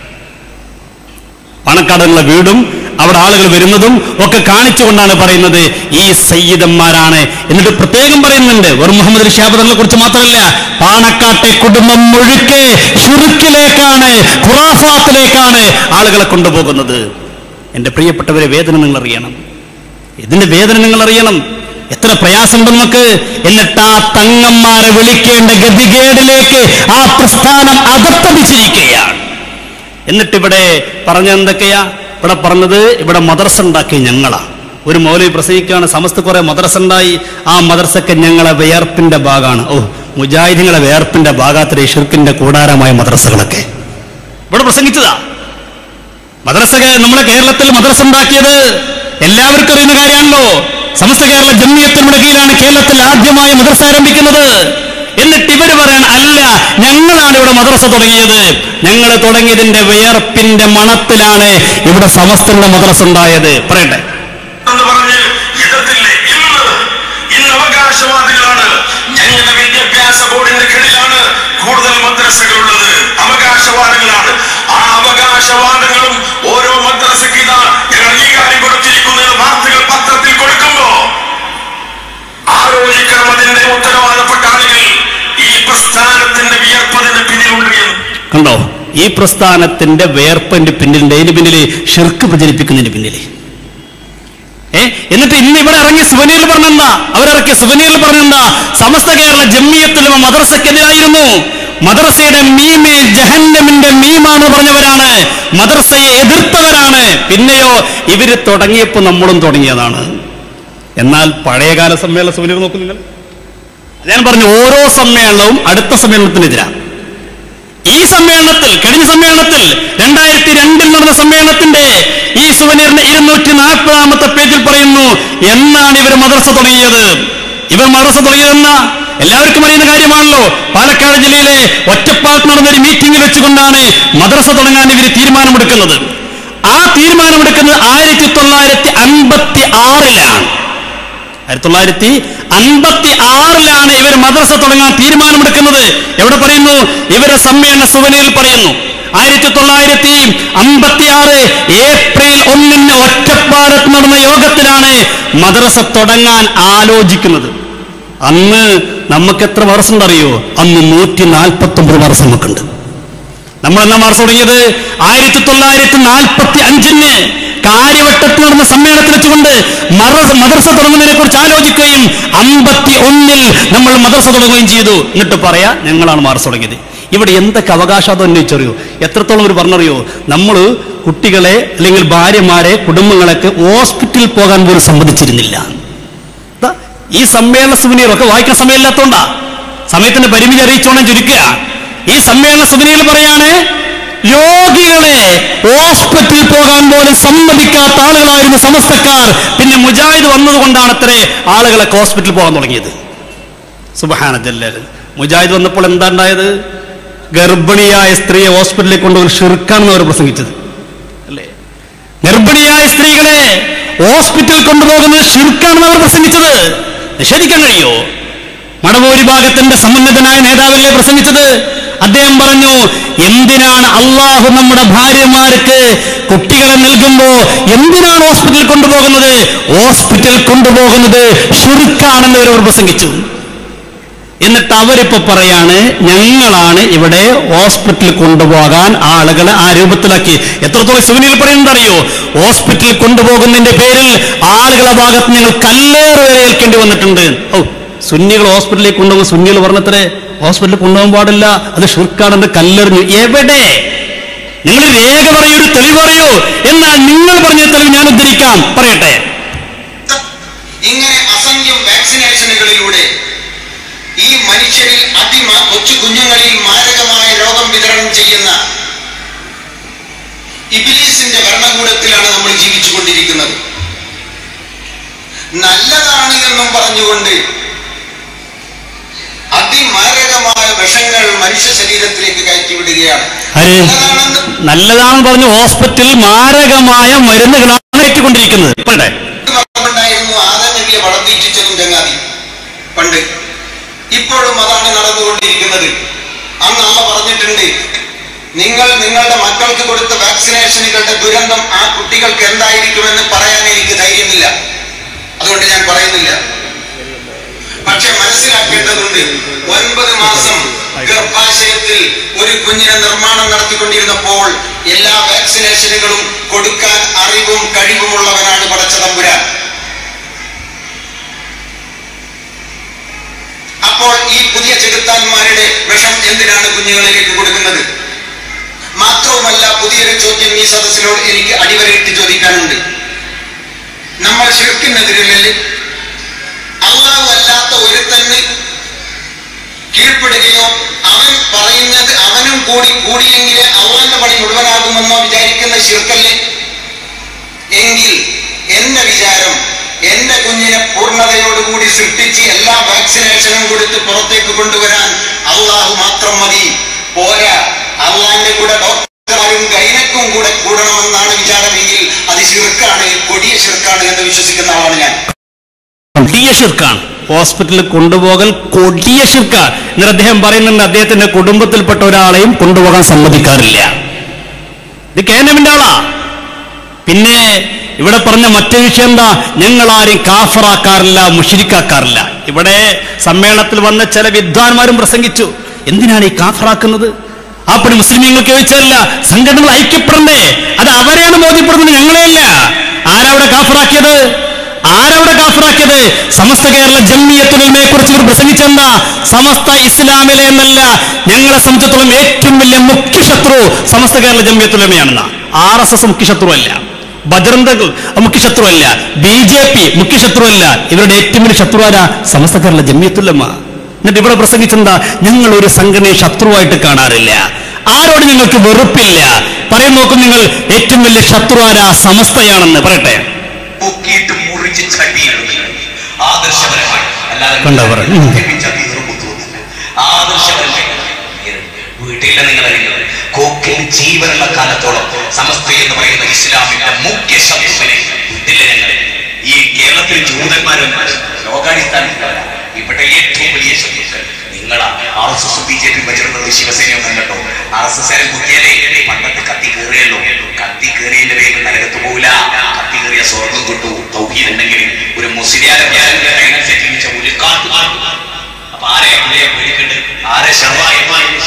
പാണക്കാടുള്ള വീടും അവിടെ ആളുകൾ വരുന്നതും ഒക്കെ കാണിച്ചുകൊണ്ടാണ് പറയുന്നത് ഈ സയ്യിദന്മാരാണ് എന്നിട്ട് പ്രത്യേകം പറയുന്നുണ്ട് വെറും മുഹമ്മദ് ഷാബദങ്ങളെ കുറിച്ച് മാത്രമല്ല പാണക്കാട്ടെ കുടുംബം മുഴുക്കെ ഷുറുക്കിലേക്കാണ് ഖുറാഫാത്തിലേക്കാണ് ആളുകളെ കൊണ്ടുപോകുന്നത് എന്റെ പ്രിയപ്പെട്ടവരെ വേദന നിങ്ങൾ അറിയണം ഇതിന്റെ വേദന നിങ്ങൾ അറിയണം എത്ര പ്രയാസമുണ്ട് നമുക്ക് എന്നിട്ട് ആ തങ്ങന്മാരെ വിളിക്കേണ്ട ഗതികേടിലേക്ക് ആ പ്രസ്ഥാനം അകത്തടിച്ചിരിക്കുകയാണ് എന്നിട്ട് ഇവിടെ പറഞ്ഞ എന്തൊക്കെയാ ഇവിടെ പറഞ്ഞത് ഇവിടെ മദർസ ഉണ്ടാക്കി ഞങ്ങളാ ഒരു മൗലവി പ്രസംഗിക്കുകയാണ് സമസ്ത കുറെ മദ്രസ ഉണ്ടായി ആ മദ്രസക്ക് ഞങ്ങളെ വിയർപ്പിന്റെ ഭാഗമാണ് ഓ മുജാഹിദിങ്ങളെ വിയർപ്പിന്റെ ഭാഗത്തിലെ ഷിർക്കിന്റെ കൂടാരമായ മദ്രസകളൊക്കെ ഇവിടെ പ്രസംഗിച്ചതാ മദ്രസ നമ്മളെ കേരളത്തിൽ മദ്രസ ഉണ്ടാക്കിയത് എല്ലാവർക്കും അറിയുന്ന കാര്യമാണല്ലോ സമസ്ത കേരള ജമ്മിയത്തിനുള്ള കീഴിലാണ് കേരളത്തിൽ ആദ്യമായി മദ്രസ ആരംഭിക്കുന്നത് എന്നിട്ട് ഇവർ പറയാൻ അല്ല ഞങ്ങളാണ് ഇവിടെ മദ്രസ തുടങ്ങിയത് ഞങ്ങൾ തുടങ്ങിയതിന്റെ വിയർപ്പിന്റെ മണത്തിലാണ് ഇവിടെ സമസ്തയുടെ മദ്രസ ഉണ്ടായത് പറയട്ടെ
എന്ന് പറഞ്ഞ് യുദ്ധത്തിലെ ഇന്ന് ഇന്ന് അവകാശവാദികളാണ് ഞങ്ങളുടെ വിദ്യാഭ്യാസ ബോർഡിന്റെ കീഴിലാണ് കൂടുതൽ മദ്രസകളുള്ളത് അവകാശവാദങ്ങളാണ് ആ അവകാശവാദങ്ങളും ഓരോ മദ്രസയ്ക്ക് ഇതാ ഞങ്ങൾ അംഗീകാരം കൊടുത്തിരിക്കുന്ന വാർത്തകൾ പത്രത്തിൽ കൊടുക്കുമ്പോ ആലോചിക്കണം അതിന്റെ ഉത്തരവാദപ്പെട്ട ആളുകൾ ഈ പ്രസ്ഥാനത്തിന്റെ വിയർപ്പതിന്റെ പിന്നിലുണ്ട് എന്ന്
കണ്ടോ ഈ പ്രസ്ഥാനത്തിന്റെ വേർപ്പിന്റെ പിന്നിലുണ്ട് ഇതിന് പിന്നില് ഷിർക്ക് പ്രചരിപ്പിക്കുന്നതിന് പിന്നില് ഏ എന്നിട്ട് ഇന്ന് ഇവിടെ ഇറങ്ങിയ സുവനീറിൽ പറഞ്ഞെന്താ അവരിറക്കിയ സുവനീറിൽ പറഞ്ഞെന്താ സമസ്ത കേരള ജമ്മിയത്തിലും മദ്രസക്കെതിരായിരുന്നു മദ്രസയുടെ മീമ് ജഹന്നമിന്റെ മീമാണ് പറഞ്ഞവരാണ് മദ്രസയെ എതിർത്തവരാണ് പിന്നെയോ ഇവര് തുടങ്ങിയപ്പോ നമ്മളും തുടങ്ങിയതാണ് എന്നാൽ പഴയകാല സമ്മേളന സുവനീർ നോക്കൂ നിങ്ങൾ ഞാൻ പറഞ്ഞു ഓരോ സമ്മേളനവും അടുത്ത സമ്മേളനത്തിനെതിരാണ് ഈ സമ്മേളനത്തിൽ കഴിഞ്ഞ സമ്മേളനത്തിൽ രണ്ടായിരത്തി രണ്ടിൽ നടന്ന സമ്മേളനത്തിന്റെ ഈ സുവനീറിന്റെ ഇരുന്നൂറ്റി നാൽപ്പതാമത്തെ പേജിൽ പറയുന്നു എന്നാണ് ഇവർ മദ്രസ തുടങ്ങിയത് ഇവർ മദ്രസ തുടങ്ങിയതെന്ന എല്ലാവർക്കും അറിയുന്ന കാര്യമാണല്ലോ പാലക്കാട് ജില്ലയിലെ ഒറ്റപ്പാട്ട് നടന്ന ഒരു മീറ്റിംഗിൽ വെച്ചുകൊണ്ടാണ് മദ്രസ തുടങ്ങാൻ ഇവർ തീരുമാനമെടുക്കുന്നത് ആ തീരുമാനമെടുക്കുന്നത് ആയിരത്തി തൊള്ളായിരത്തി അൻപത്തി ആറിലാണ് ആയിരത്തി തൊള്ളായിരത്തി അൻപത്തി ആറിലാണ് ഇവർ മദ്രസ തുടങ്ങാൻ തീരുമാനമെടുക്കുന്നത് എവിടെ പറയുന്നു ഇവരുടെ സമ്മേളന സുവനയിൽ പറയുന്നു ആയിരത്തി തൊള്ളായിരത്തി അമ്പത്തി ആറ് ഏപ്രിൽ ഒന്നിന് ഒറ്റപ്പാലത്ത് നടന്ന യോഗത്തിലാണ് മദ്രസ തുടങ്ങാൻ ആലോചിക്കുന്നത് അന്ന് നമുക്ക് എത്ര മദ്രസ ഉണ്ടറിയോ അന്ന് നൂറ്റി നാൽപ്പത്തി ഒമ്പത് മദ്രസ നമുക്കുണ്ട് നമ്മൾ എന്നാ മാർച്ച് തുടങ്ങിയത് ആയിരത്തി തൊള്ളായിരത്തി നാൽപ്പത്തി അഞ്ചിന് കാര്യവട്ടത്തിൽ നടന്ന സമ്മേളനത്തിൽ വെച്ചുകൊണ്ട് മറ- മദ്രസ തുടങ്ങുന്നതിനെ കുറിച്ച് ആലോചിക്കുകയും അമ്പത്തി ഒന്നിൽ നമ്മൾ മദ്രസ തുടങ്ങുകയും ചെയ്തു എന്നിട്ട് പറയാ ഞങ്ങളാണ് മാർച്ച് തുടങ്ങിയത് ഇവിടെ എന്തൊക്കെ അവകാശം അത് അന്വേഷിച്ചറിയോ എത്രത്തോളം ഒരു പറഞ്ഞറിയോ നമ്മൾ കുട്ടികളെ അല്ലെങ്കിൽ ഭാര്യമാരെ കുടുംബങ്ങളൊക്കെ ഹോസ്പിറ്റലിൽ പോകാൻ പോലും സമ്മതിച്ചിരുന്നില്ല ദാ, ഈ സമ്മേളന സുവനീർ ഒക്കെ വായിക്കാൻ സമയമില്ലാത്തോണ്ടാ സമയത്തിന്റെ പരിമിതി അറിയിച്ചോണം ചുരുക്കുക ഈ സമ്മേളന സുവനീർ പറയാണ് രോഗികളെ ഹോസ്പിറ്റലിൽ പോകാൻ പോലും സമ്മതിക്കാത്ത ആളുകളായിരുന്നു സമസ്തക്കാർ പിന്നെ മുജാഹിദ് വന്നതുകൊണ്ടാണ് അത്രേ ആളുകളൊക്കെ ഹോസ്പിറ്റലിൽ പോകാൻ തുടങ്ങിയത് സുബഹാനജല്ലാല് മുജാഹിദ് വന്നപ്പോൾ എന്താ ഉണ്ടായത് ഗർഭിണിയായ സ്ത്രീയെ ഹോസ്പിറ്റലിൽ കൊണ്ടുപോയി ഷിർക്കാണെന്ന് അവർ പ്രസംഗിച്ചത് അല്ലേ ഗർഭിണിയായ സ്ത്രീകളെ ഹോസ്പിറ്റലിൽ കൊണ്ടുപോകുന്നത് ഷിർക്കാണെന്ന് അവർ പ്രസംഗിച്ചത് നിഷേധിക്കാൻ കഴിയോ മടവൂരി ഭാഗത്തിന്റെ സമുന്നതനായ നേതാവല്ലേ പ്രസംഗിച്ചത് അദ്ദേഹം പറഞ്ഞു എന്തിനാണ് അള്ളാഹു നമ്മുടെ ഭാര്യമാർക്ക് കുട്ടികളെ നൽകുമ്പോ എന്തിനാണ് ഹോസ്പിറ്റലിൽ കൊണ്ടുപോകുന്നത് ഹോസ്പിറ്റലിൽ കൊണ്ടുപോകുന്നത് ഷിർക്കാണെന്ന് അവർ പ്രസംഗിച്ചു എന്നിട്ട് അവരിപ്പോ പറയാണ് ഞങ്ങളാണ് ഇവിടെ ഹോസ്പിറ്റലിൽ കൊണ്ടുപോകാൻ ആളുകളെ ആ രൂപത്തിലാക്കി എത്രത്തോളം സുവിനിൽ പറയുന്നത് അറിയോ ഹോസ്പിറ്റലിൽ കൊണ്ടുപോകുന്നതിന്റെ പേരിൽ ആളുകളെ ഭാഗത്ത് ഞങ്ങൾ കല്ലേറ് വരെ ഏൽക്കേണ്ടി വന്നിട്ടുണ്ട് ഓ സുന്നികൾ ഹോസ്പിറ്റലിൽ കൊണ്ടുപോകും സുന്നികൾ പറഞ്ഞത്രേ ഹോസ്പിറ്റലിൽ കൊണ്ടുപോകാൻ പാടില്ല അത് ഷുർക്കാണെന്ന് കല്ലെറിഞ്ഞു എവിടെ നിങ്ങൾ രേഖ പറയൂ ഒരു തെളിവ് പറയൂ എന്നാൽ നിങ്ങൾ പറഞ്ഞ തെളിവ് ഞാൻ ഉദ്ധരിക്കാം പറയട്ടെ
ഇങ്ങനെ അസംഖ്യം വാക്സിനേഷനുകളിലൂടെ ഈ മനുഷ്യരിൽ അതിമ കൊച്ചു കുഞ്ഞുങ്ങളിൽ മാരകമായ രോഗം വിതരണം ചെയ്യുന്ന ഇബിലീസിന്റെ ഭരണകൂടത്തിലാണ് നമ്മൾ ജീവിച്ചുകൊണ്ടിരിക്കുന്നത് നല്ലതാണ് എന്നും പറഞ്ഞുകൊണ്ട് അതിമാരകമായ വിഷങ്ങൾ മനുഷ്യ ശരീരത്തിലേക്ക് കയറ്റിവിടുകയാണ്
ആര്
നല്ലതാണെന്ന്
നല്ലതാണെന്ന് പറഞ്ഞു ഹോസ്പിറ്റലിൽ മാരകമായ മരുന്നുകളാണ് ഏറ്റുകൊണ്ടിരിക്കുന്നത് പറയട്ടെ
പറഞ്ഞിട്ടുണ്ടായിരുന്നു ആദം നബിയെ വളർത്തിച്ചതും ചങ്ങാതി പണ്ട് ഇപ്പോഴും അതാണ് നടന്നുകൊണ്ടിരിക്കുന്നത് അന്ന് അമ്മ പറഞ്ഞിട്ടുണ്ട് നിങ്ങൾ നിങ്ങളുടെ മക്കൾക്ക് കൊടുത്ത വാക്സിനേഷനുകളുടെ ദുരന്തം ആ കുട്ടികൾക്ക് എന്തായിരിക്കുമെന്ന് പറയാൻ എനിക്ക് ധൈര്യമില്ല അതുകൊണ്ട് ഞാൻ പറയുന്നില്ല പക്ഷെ മനസ്സിലാക്കേണ്ടതുണ്ട് ഒൻപത് മാസം ഗർഭാശയത്തിൽ ഒരു കുഞ്ഞിനെ നിർമ്മാണം നടത്തിക്കൊണ്ടിരുന്നപ്പോൾ എല്ലാ വാക്സിനേഷനുകളും കൊടുക്കാൻ അറിവും കഴിവുമുള്ളവനാണ് പടച്ച തമ്പുരാൻ അപ്പോൾ ഈ പുതിയ ചെകുത്താന്മാരുടെ വിഷം എന്തിനാണ് കുഞ്ഞുങ്ങളിലേക്ക് കൊടുക്കുന്നത് മാത്രവുമല്ല പുതിയൊരു ചോദ്യം ഈ സദസ്സിനോട് എനിക്ക് അടിവരയിട്ട് ചോദിക്കാനുണ്ട് നമ്മൾ ശിർക്കിനെതിരല്ലേ അള്ളാഹു അല്ലാത്ത ഒരുത്തന് കീഴ്പ്പെടുകയോ അവൻ പറയുന്നത് അവനും കൂടി കൂടിയെങ്കിലേ അള്ളാന്റെ പണി മുഴുവനാകുമെന്നോ വിചാരിക്കുന്ന ശിർക്കല്ലേ എങ്കിൽ എന്റെ വിചാരം എന്റെ കുഞ്ഞിനെ പൂർണ്ണതയോടുകൂടി സൃഷ്ടിച്ച് എല്ലാ വാക്സിനേഷനും കൊടുത്ത് പുറത്തേക്ക് കൊണ്ടുവരാൻ അള്ളാഹു മാത്രം മതി പോരാ അള്ളാന്റെ കൂടെ ഡോക്ടർമാരും ഗൈനക്കും കൂടെ കൂടണമെന്നാണ് വിചാരമെങ്കിൽ അത് ശിർക്കാണ് കൊടിയ ശിർക്കാണ് എന്ന് വിശ്വസിക്കുന്ന ആളാണ് ഞാൻ
കൊടിയ ഷിർക്കാണ് ഹോസ്പിറ്റലിൽ കൊണ്ടുപോകൽ കൊടിയ ഷിർക്കാണ് എന്നിട്ട് അദ്ദേഹം പറയുന്നുണ്ട് അദ്ദേഹത്തിന്റെ കുടുംബത്തിൽപ്പെട്ട ഒരാളെയും കൊണ്ടുപോകാൻ സമ്മതിക്കാറില്ല ഇത് കേന്ദ്രമിന്റെ ആളാ പിന്നെ ഇവിടെ പറഞ്ഞ മറ്റൊരു വിഷയം എന്താ ഞങ്ങൾ ആരെയും കാഫറാക്കാറില്ല മുഷിരിക്കാക്കാറില്ല ഇവിടെ സമ്മേളനത്തിൽ വന്ന ചില വിദ്വാൻമാരും പ്രസംഗിച്ചു എന്തിനാണ് ഈ കാഫറാക്കുന്നത് ആ പണി മുസ്ലിമീങ്ങൾക്ക് ചോദിച്ചതല്ല സംഘടനകൾ ഐക്യപ്പെടണ്ടേ അത് അവരെയാണ് ബോധ്യപ്പെടുന്നത് ഞങ്ങളെയല്ല ആരവിടെ കാഫറാക്കിയത് ആരവിടെ കാഫറാക്കിയത് സമസ്ത കേരള ജമ്മിയത്തുലമയെ കുറിച്ച് ഇവർ പ്രസംഗിച്ചെന്താ സമസ്ത ഇസ്ലാമിലെ എന്നല്ല ഞങ്ങളെ സംബന്ധിച്ചിടത്തോളം ഏറ്റവും വലിയ മുഖ്യ ശത്രു സമസ്ത കേരള ജമ്മിയത്തുലമയാണെന്ന ആർ എസ് എസ് മുഖ്യ ശത്രുവല്ല ബജറന്തകൾ മുഖ്യ ശത്രുവല്ല ബി ജെ പി മുഖ്യ ശത്രുവല്ല ഇവരുടെ ഏറ്റവും വലിയ ശത്രു ആരാ സമസ്ത കേരള ജമ്മിയത്തുലമ എന്നിട്ട് ഇവിടെ പ്രസംഗിച്ചെന്താ ഞങ്ങൾ ഒരു സംഘടനയെ ശത്രുവായിട്ട് കാണാറില്ല ആരോട് നിങ്ങൾക്ക് വെറുപ്പില്ല പറയും നോക്കും നിങ്ങൾ ഏറ്റവും വലിയ ശത്രു ആരാ സമസ്തയാണെന്ന് പറയട്ടെ
പൊക്കിയിട്ട് മുറിച്ച് ചട്ടിയിടുന്നു ആദർശപരമായി അല്ലാതെ
കണ്ടോ പറ. ഉം.
ചട്ടി നിർമ്മിക്കുന്നില്ല ആദർശപരമായി വീട്ടിലെ നിങ്ങൾ അറിയുന്നത് കോക്കിൽ ജീവനുള്ള കാലത്തോളം സമസ്ത എന്ന് പറയുന്ന ഇസ്ലാമിന്റെ മുഖ്യ ശത്രുവിനെ വീട്ടിലെ ഞങ്ങൾ ഈ കേരളത്തിൽ ജൂതന്മാരും ലോകാടിസ്ഥാനത്തിലല്ല ഇവിടെ ഏറ്റവും വലിയ ശത്രുക്കൾ നിങ്ങളാ R S S B J P ഭജനങ്ങൾ ശിവസേനയും കണ്ടോ ആർ എസ് എസ് കുത്തിയാലേ പണ്ടത്തെ കത്തി കയറിയല്ലോ കത്തി കയറിയതിന്റെ പേരിൽ നരകത്ത് പോകില്ല കത്തി കയറിയ സ്വർഗം കിട്ടു തൗഹീദ് ഉണ്ടെങ്കിൽ ഒരു മുസ്ലിയാരെ ഒരു കാട്ടു അപ്പൊ ആരെ ആരെ പേടിക്കണ്ട് ആരെ ശർവായി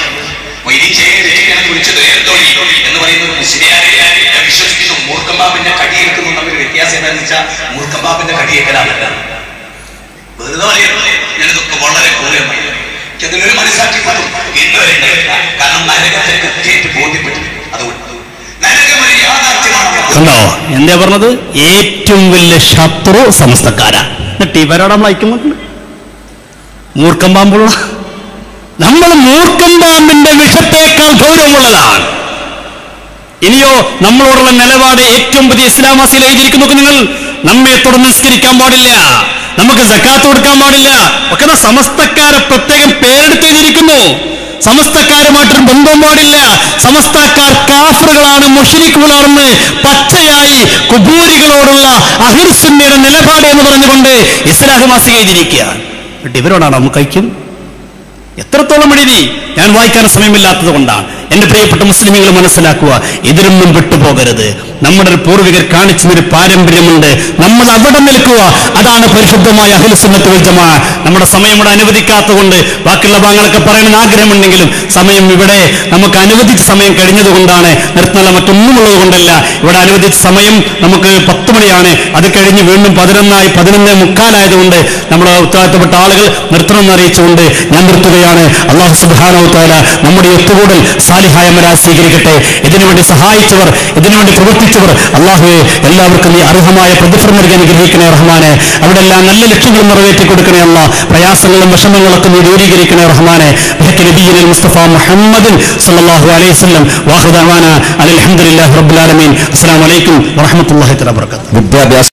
കുറിച്ചത് എന്തോ എന്ന് പറയുന്ന ഒരു മുസ്ലിയാരെ ഞാൻ വിശ്വസിക്കുന്നു മൂർഖമ്പാപ്പിന്റെ കടിയേൽക്കുന്നു തമ്മിൽ വ്യത്യാസം എന്താണെന്ന് വെച്ചാൽ മൂർഖമ്പാപ്പിന്റെ കടിയേക്കലാണ് വെറുതെ പറയുന്നു ഞാനിതൊക്കെ വളരെ ക്രൂരമായി ചെന്നൊരു മനസ്സാക്കിയപ്പോഴും ഇന്നുവരെ ഉണ്ടായിട്ടില്ല. കാരണം നരകത്തെ കൃത്യമായിട്ട് ബോധ്യപ്പെട്ടു അതുകൊണ്ട് നരകം ഒരു യാഥാർത്ഥ്യമാണ്
കണ്ടോ എന്താ പറഞ്ഞത് ഏറ്റവും വലിയ ശത്രു സമസ്തക്കാരാ എന്നിട്ട് ഇവരോട് നമ്മൾ ഐക്യമുണ്ട് മൂർക്കം പാമ്പുള്ള നമ്മൾ മൂർക്കം പാമ്പിന്റെ വിഷത്തേക്കാൾ ഗൗരവമുള്ളതാണ് ഇനിയോ നമ്മളോടുള്ള നിലപാട് ഏറ്റവും പുതിയ ഇസ്ലാമാസിയിൽ എഴുതിയിരിക്കുന്നു നിങ്ങൾ നമ്മെ തുടർന്ന് നിസ്കരിക്കാൻ പാടില്ല നമുക്ക് സക്കാത്ത് കൊടുക്കാൻ പാടില്ല ഒക്കെ ദാ സമസ്തക്കാരെ പ്രത്യേകം പേരെടുത്ത് എഴുതിയിരിക്കുന്നു സമസ്തക്കാരുമായിട്ടൊരു ബന്ധം പാടില്ല സമസ്തക്കാർ കാഫറുകളാണ് മുഷരിക്കുകളാണെന്ന് പച്ചയായി കുബൂരികളോടുള്ള അഹിർസുന്നയുടെ നിലപാട് എന്ന് പറഞ്ഞുകൊണ്ട് ഇസ്ലാഹ് മാസിക എഴുതിയിരിക്കുക എന്നിട്ട് ഇവരോടാണ് നമുക്ക് ഐക്യം എത്രത്തോളം എഴുതി ഞാൻ വായിക്കാൻ സമയമില്ലാത്തത് കൊണ്ടാണ് എന്റെ പ്രിയപ്പെട്ട മുസ്ലിമുകൾ മനസ്സിലാക്കുക ഇതിലൊന്നും വിട്ടുപോകരുത് നമ്മുടെ പൂർവികർ കാണിച്ചൊരു പാരമ്പര്യമുണ്ട് നമ്മൾ അവിടെ നിൽക്കുക അതാണ് പരിശുദ്ധമായ അഖിലസുന്നത്ത് വൽജമാ നമ്മുടെ സമയം ഇവിടെ അനുവദിക്കാത്തതുകൊണ്ട് ബാക്കിയുള്ള ഭാഗങ്ങളൊക്കെ പറയണമെന്ന് ആഗ്രഹമുണ്ടെങ്കിലും സമയം ഇവിടെ നമുക്ക് അനുവദിച്ച സമയം കഴിഞ്ഞതുകൊണ്ടാണ് നിർത്തുന്ന മറ്റൊന്നുമുള്ളത് കൊണ്ടല്ല ഇവിടെ അനുവദിച്ച സമയം നമുക്ക് പത്ത് മണിയാണ് അത് കഴിഞ്ഞ് വീണ്ടും പതിനൊന്നായി പതിനൊന്ന് മുക്കാലായതുകൊണ്ട് നമ്മുടെ ഉത്തരവാദിത്തപ്പെട്ട ആളുകൾ നിർത്തണമെന്ന് അറിയിച്ചുകൊണ്ട് ഞാൻ നിർത്തുകയാണ് അള്ളാഹു സുബാനോ താല നമ്മുടെ ഒത്തുകൂടൽ സാലിഹായമരാ സ്വീകരിക്കട്ടെ ഇതിനുവേണ്ടി സഹായിച്ചവർ ഇതിനുവേണ്ടി പ്രവർത്തിച്ചവർ അള്ളാഹുവെ എല്ലാവർക്കും നീ അർഹമായ പ്രതിഫലം നൽകി അനുഗ്രഹിക്കണേ റഹ്മാനെ അവിടെ എല്ലാം നല്ല ലക്ഷ്യങ്ങൾ നിറവേറ്റി കൊടുക്കണേ അല്ല പ്രയാസങ്ങളും വിഷമങ്ങളൊക്കെ നീ ദൂരീകരിക്കണേ റഹ്മാനെ ബഹക്ക് നബിയിൽ മുസ്തഫ മുഹമ്മദ് സല്ലല്ലാഹു അലൈഹി വസല്ലം വാഹുദാന അലഹമുല്ലാ റബ്ബുൽ ആലമീൻ അസ്സലാമു അലൈക്കും വറഹ്മത്തുള്ളാഹി തആല വബറകാതുഹു
വിദ്യാഭ്യാസ